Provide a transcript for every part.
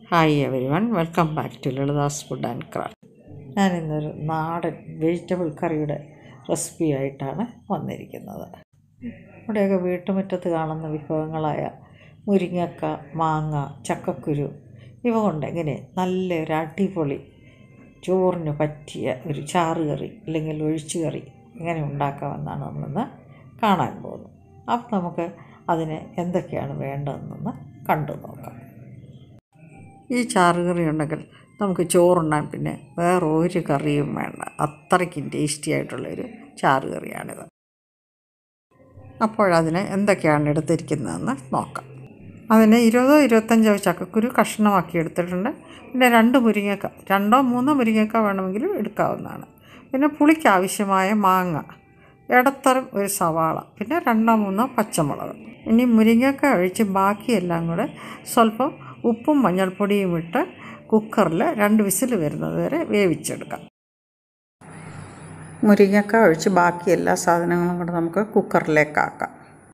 hi everyone welcome back to Lalitha's food and craft ഞാൻ ഇന്നൊരു നാടൻ വെജിറ്റബിൾ കറിയുടെ റെസിപ്പി ആയിട്ടാണ് വന്നിരിക്കുന്നത് ഇവിടെയൊക്കെ വീട്ടുമുറ്റത്ത് കാണുന്ന വിഭവങ്ങളായ മുരിങ്ങക്ക മാങ്ങ ചക്കക്കുരു ഇവ കൊണ്ട് എങ്ങനെ നല്ലൊരു അടിപൊളി ചോറിന് പറ്റിയ ഒരു ചാറ് കറി അല്ലെങ്കിൽ ഒഴിച്ചു കറി എങ്ങനെ ഉണ്ടാക്കാമെന്നാണ് നമ്മളിന്ന് കാണാൻ പോകുന്നത് അപ്പം നമുക്ക് അതിന് എന്തൊക്കെയാണ് വേണ്ടതെന്നൊന്ന് കണ്ടു നോക്കാം ഈ ചാറുകറി ഉണ്ടെങ്കിൽ നമുക്ക് ചോറുണ്ണാൻ പിന്നെ വേറെ ഒരു കറിയും വേണ്ട അത്രയ്ക്കും ടേസ്റ്റി ആയിട്ടുള്ളൊരു ചാറുകറിയാണിത് അപ്പോഴതിന് എന്തൊക്കെയാണ് എടുത്തിരിക്കുന്നതെന്ന് നോക്കാം അതിന് ഇരുപതോ ഇരുപത്തഞ്ചോ ചക്കക്കുരു കഷ്ണമാക്കി എടുത്തിട്ടുണ്ട് പിന്നെ രണ്ട് മുരിങ്ങക്ക രണ്ടോ മൂന്നോ മുരിങ്ങക്ക വേണമെങ്കിലും എടുക്കാവുന്നതാണ് പിന്നെ പുളിക്ക് ആവശ്യമായ മാങ്ങ ഇടത്തരം ഒരു സവാള പിന്നെ രണ്ടോ മൂന്നോ പച്ചമുളക് ഇനി മുരിങ്ങക്ക ഒഴിച്ച് ബാക്കിയെല്ലാം കൂടെ സ്വല്പം ഉപ്പും മഞ്ഞൾപ്പൊടിയും ഇട്ട് കുക്കറിൽ രണ്ട് വിസിൽ വരുന്നത് വരെ വേവിച്ചെടുക്കാം മുരിങ്ങക്ക ഒഴിച്ച് ബാക്കി എല്ലാ സാധനങ്ങളും കൂടെ നമുക്ക് കുക്കറിലേക്ക് ആക്കാം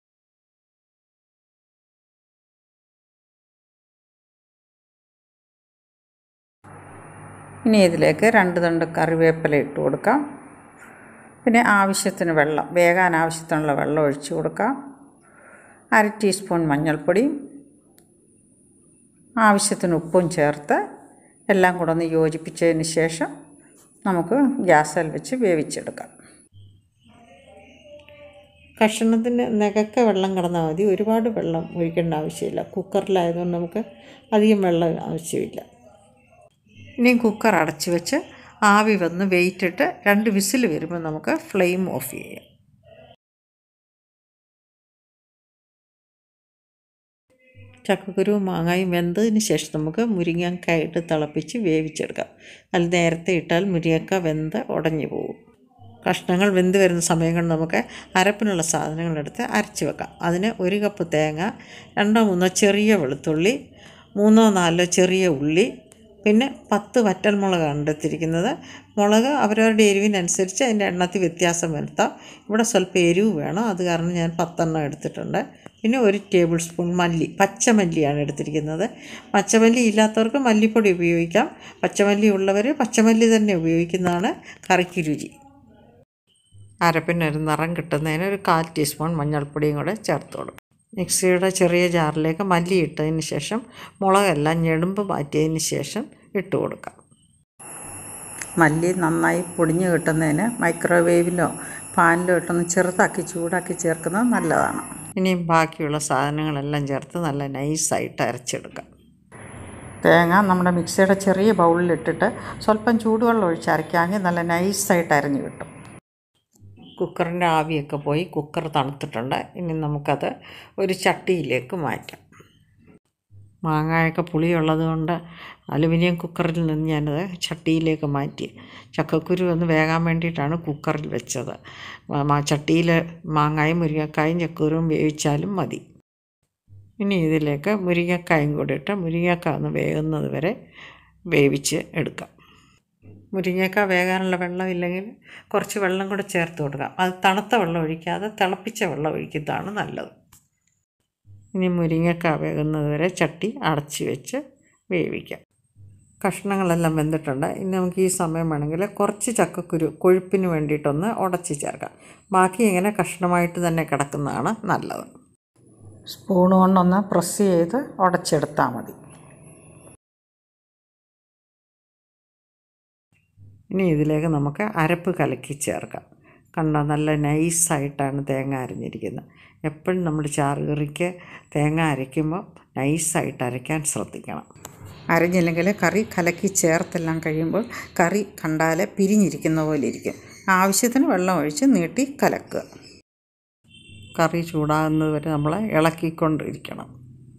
ഇനി ഇതിലേക്ക് രണ്ട് തണ്ട് കറിവേപ്പില ഇട്ട് കൊടുക്കാം പിന്നെ ആവശ്യത്തിന് വെള്ളം വേകാൻ ആവശ്യത്തിനുള്ള വെള്ളം ഒഴിച്ചു കൊടുക്കാം അര ടീസ്പൂൺ മഞ്ഞൾപ്പൊടി ആവശ്യത്തിന് ഉപ്പും ചേർത്ത് എല്ലാം കൂടെ ഒന്ന് യോജിപ്പിച്ചതിന് ശേഷം നമുക്ക് ഗ്യാസിൽ വെച്ച് വേവിച്ചെടുക്കാം കഷ്ണത്തിന് നികക്ക വെള്ളം കിടന്നാൽ മതി ഒരുപാട് വെള്ളം ഒഴിക്കേണ്ട ആവശ്യമില്ല കുക്കറിലായതുകൊണ്ട് നമുക്ക് അധികം വെള്ളം ആവശ്യമില്ല ഇനി കുക്കർ അടച്ച് വെച്ച് ആവി വന്ന് വെയിറ്റിട്ട് രണ്ട് വിസിൽ വരുമ്പോൾ നമുക്ക് ഫ്ലെയിം ഓഫ് ചെയ്യാം ചക്കക്കുരുവും മാങ്ങായും വെന്തതിന് ശേഷം നമുക്ക് മുരിങ്ങക്കായ ഇട്ട് തിളപ്പിച്ച് വേവിച്ചെടുക്കാം അത് നേരത്തെ ഇട്ടാൽ മുരിങ്ങക്ക വെന്ത് ഉടഞ്ഞു പോകും കഷ്ണങ്ങൾ വെന്ത് വരുന്ന സമയം കൊണ്ട് നമുക്ക് അരപ്പിനുള്ള സാധനങ്ങളെടുത്ത് അരച്ച് വെക്കാം അതിന് ഒരു കപ്പ് തേങ്ങ രണ്ടോ മൂന്നോ ചെറിയ വെളുത്തുള്ളി മൂന്നോ നാലോ ചെറിയ ഉള്ളി പിന്നെ പത്ത് വറ്റൽമുളകാണ് എടുത്തിരിക്കുന്നത് മുളക് അവരവരുടെ എരിവിനനുസരിച്ച് അതിൻ്റെ എണ്ണത്തിൽ വ്യത്യാസം വരുത്താം ഇവിടെ സ്വല്പം എരിവ് വേണം അത് കാരണം ഞാൻ പത്തെണ്ണം എടുത്തിട്ടുണ്ട് പിന്നെ ഒരു ടേബിൾ സ്പൂൺ മല്ലി പച്ചമല്ലിയാണ് എടുത്തിരിക്കുന്നത് പച്ചമല്ലി ഇല്ലാത്തവർക്ക് മല്ലിപ്പൊടി ഉപയോഗിക്കാം പച്ചമല്ലി ഉള്ളവർ പച്ചമല്ലി തന്നെ ഉപയോഗിക്കുന്നതാണ് കറിക്ക് രുചി അരപ്പിനൊരു നിറം കിട്ടുന്നതിന് ഒരു കാൽ ടീസ്പൂൺ മഞ്ഞൾപ്പൊടിയും കൂടെ ചേർത്ത് കൊടുക്കും മിക്സിയുടെ ചെറിയ ജാറിലേക്ക് മല്ലി ഇട്ടതിന് ശേഷം മുളകെല്ലാം ഞെടുമ്പ് മാറ്റിയതിന് ശേഷം ഇട്ട് കൊടുക്കാം മല്ലി നന്നായി പൊടിഞ്ഞ് കിട്ടുന്നതിന് മൈക്രോവേവിലോ പാനിലോ ഇട്ടൊന്ന് ചെറുതാക്കി ചൂടാക്കി ചേർക്കുന്നത് നല്ലതാണ് ഇനിയും ബാക്കിയുള്ള സാധനങ്ങളെല്ലാം ചേർത്ത് നല്ല നൈസായിട്ട് അരച്ചെടുക്കാം തേങ്ങ നമ്മുടെ മിക്സിയുടെ ചെറിയ ബൗളിലിട്ടിട്ട് സ്വല്പം ചൂടുവെള്ളം ഒഴിച്ച് അരയ്ക്കാമെങ്കിൽ നല്ല നൈസായിട്ട് അരഞ്ഞു കിട്ടും കുക്കറിൻ്റെ ആവിയൊക്കെ പോയി കുക്കർ തണുത്തിട്ടുണ്ട് ഇനി നമുക്കത് ഒരു ചട്ടിയിലേക്ക് മാറ്റാം മാങ്ങയൊക്കെ പുളിയുള്ളത് കൊണ്ട് അലുമിനിയം കുക്കറിൽ നിന്ന് ഞാനത് ചട്ടിയിലേക്ക് മാറ്റി ചക്കക്കുരു ഒന്ന് വേകാൻ വേണ്ടിയിട്ടാണ് കുക്കറിൽ വെച്ചത് ചട്ടിയിൽ മാങ്ങായും മുരിങ്ങക്കായും ചക്കക്കുരുവും വേവിച്ചാലും മതി ഇനി ഇതിലേക്ക് മുരിങ്ങക്കായും കൂടി ഇട്ട് മുരിങ്ങക്ക ഒന്ന് വേകുന്നത് വരെ വേവിച്ച് എടുക്കാം മുരിങ്ങക്ക വേകാനുള്ള വെള്ളം ഇല്ലെങ്കിൽ കുറച്ച് വെള്ളം കൂടെ ചേർത്ത് കൊടുക്കാം അത് തണുത്ത വെള്ളം ഒഴിക്കാതെ തിളപ്പിച്ച വെള്ളം ഒഴിക്കുന്നതാണ് നല്ലത് ഇനി മുരിങ്ങക്ക വേകുന്നത് വരെ ചട്ടി അടച്ച് വെച്ച് വേവിക്കാം കഷ്ണങ്ങളെല്ലാം വെന്തിട്ടുണ്ട് ഇനി നമുക്ക് ഈ സമയം വേണമെങ്കിൽ കുറച്ച് ചക്കക്കുരു കൊഴുപ്പിന് വേണ്ടിയിട്ടൊന്ന് ഉടച്ച് ചേർക്കാം ബാക്കി ഇങ്ങനെ കഷ്ണമായിട്ട് തന്നെ കിടക്കുന്നതാണ് നല്ലത് സ്പൂൺ കൊണ്ടൊന്ന് പ്രസ് ചെയ്ത് ഉടച്ചെടുത്താൽ മതി ഇനി ഇതിലേക്ക് നമുക്ക് അരപ്പ് കലക്കി ചേർക്കാം കണ്ടോ നല്ല നൈസായിട്ടാണ് തേങ്ങ അരിഞ്ഞിരിക്കുന്നത് എപ്പോഴും നമ്മൾ ചാറുകറിക്ക് തേങ്ങ അരയ്ക്കുമ്പോൾ നൈസായിട്ട് അരയ്ക്കാൻ ശ്രദ്ധിക്കണം അരിഞ്ഞില്ലെങ്കിൽ കറി കലക്കി ചേർത്തെല്ലാം കഴിയുമ്പോൾ കറി കണ്ടാൽ പിരിഞ്ഞിരിക്കുന്ന പോലെ ഇരിക്കും ആവശ്യത്തിന് വെള്ളം ഒഴിച്ച് നീട്ടി കലക്കുക കറി ചൂടാകുന്നത് വരെ നമ്മൾ ഇളക്കിക്കൊണ്ടിരിക്കണം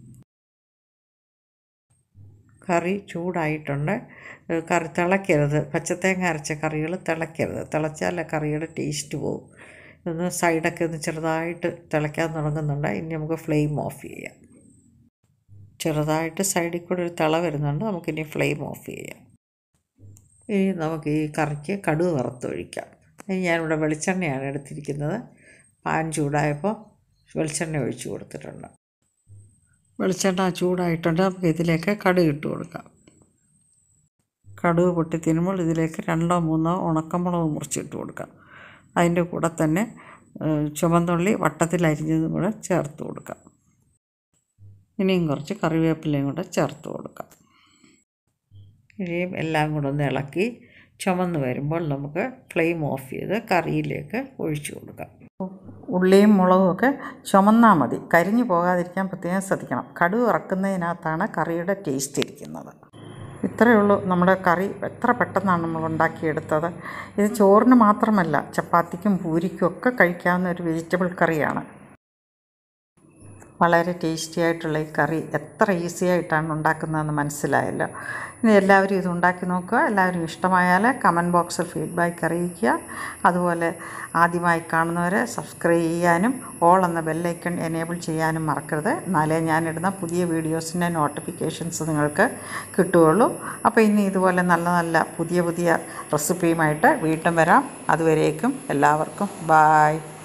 കറി ചൂടായിട്ടുണ്ട് കറി തിളയ്ക്കരുത് പച്ചത്തേങ്ങ അരച്ച കറികൾ തിളയ്ക്കരുത് തിളച്ചാൽ കറിയുടെ ടേസ്റ്റ് പോകും ഒന്ന് സൈഡൊക്കെ ഒന്ന് ചെറുതായിട്ട് തിളയ്ക്കാൻ തുടങ്ങുന്നുണ്ട് ഇനി നമുക്ക് ഫ്ലെയിം ഓഫ് ചെയ്യാം ചെറുതായിട്ട് സൈഡിൽ കൂടെ ഒരു തിള വരുന്നുണ്ട് നമുക്കിനി ഫ്ലെയിം ഓഫ് ചെയ്യാം ഇനി നമുക്ക് ഈ കറിക്ക് കടുക് വറുത്തൊഴിക്കാം ഞാനിവിടെ വെളിച്ചെണ്ണയാണ് എടുത്തിരിക്കുന്നത് പാൻ ചൂടായപ്പോൾ വെളിച്ചെണ്ണ ഒഴിച്ചു കൊടുത്തിട്ടുണ്ട് വെളിച്ചെണ്ണ ചൂടായിട്ടുണ്ട് നമുക്ക് ഇതിലേക്ക് കടുക് ഇട്ട് കൊടുക്കാം കടുക് പൊട്ടി തിരുമ്പോൾ ഇതിലേക്ക് രണ്ടോ മൂന്നോ ഉണക്കമുളക് മുറിച്ചിട്ട് കൊടുക്കാം അതിൻ്റെ കൂടെ തന്നെ ഏഹ്, ചുവന്നുള്ളി വട്ടത്തിൽ അരിഞ്ഞതും കൂടെ ചേർത്ത് കൊടുക്കാം ഇനിയും കുറച്ച് കറിവേപ്പിലയും കൂടെ ചേർത്ത് കൊടുക്കാം ഇനിയും എല്ലാം കൂടെ ഒന്ന് ഇളക്കി ചുമന്ന് വരുമ്പോൾ നമുക്ക് ഫ്ലെയിം ഓഫ് ചെയ്ത് കറിയിലേക്ക് ഒഴിച്ചു കൊടുക്കാം ഉള്ളിയും മുളകും ഒക്കെ ചുമന്നാൽ മതി കരിഞ്ഞു പോകാതിരിക്കാൻ പ്രത്യേകം ശ്രദ്ധിക്കണം കടുക് ഇറക്കുന്നതിനകത്താണ് കറിയുടെ ടേസ്റ്റ് ഇരിക്കുന്നത് ഇത്രയേ ഉള്ളൂ നമ്മുടെ കറി എത്ര പെട്ടെന്നാണ് നമ്മൾ ഉണ്ടാക്കിയെടുത്തത് ഇത് ചോറിന് മാത്രമല്ല ചപ്പാത്തിക്കും പൂരിക്കും ഒക്കെ കഴിക്കാവുന്ന ഒരു വെജിറ്റബിൾ കറിയാണ് വളരെ ടേസ്റ്റി ആയിട്ടുള്ള ഈ കറി എത്ര ഈസി ആയിട്ടാണ് ഉണ്ടാക്കുന്നതെന്ന് മനസ്സിലായല്ലോ ഇനി എല്ലാവരും ഇത് ഉണ്ടാക്കി നോക്കുക എല്ലാവരും ഇഷ്ടമായാൽ കമൻറ്റ് ബോക്സിൽ ഫീഡ്ബാക്ക് അറിയിക്കുക അതുപോലെ ആദ്യമായി കാണുന്നവരെ സബ്സ്ക്രൈബ് ചെയ്യാനും ഓൾ എന്ന ബെല്ലൈക്കൺ എനേബിൾ ചെയ്യാനും മറക്കരുത് എന്നാലേ ഞാനിടുന്ന പുതിയ വീഡിയോസിൻ്റെ നോട്ടിഫിക്കേഷൻസ് നിങ്ങൾക്ക് കിട്ടുകയുള്ളൂ അപ്പോൾ ഇനി ഇതുപോലെ നല്ല നല്ല പുതിയ പുതിയ റെസിപ്പിയുമായിട്ട് വീണ്ടും വരാം അതുവരേക്കും എല്ലാവർക്കും ബായ്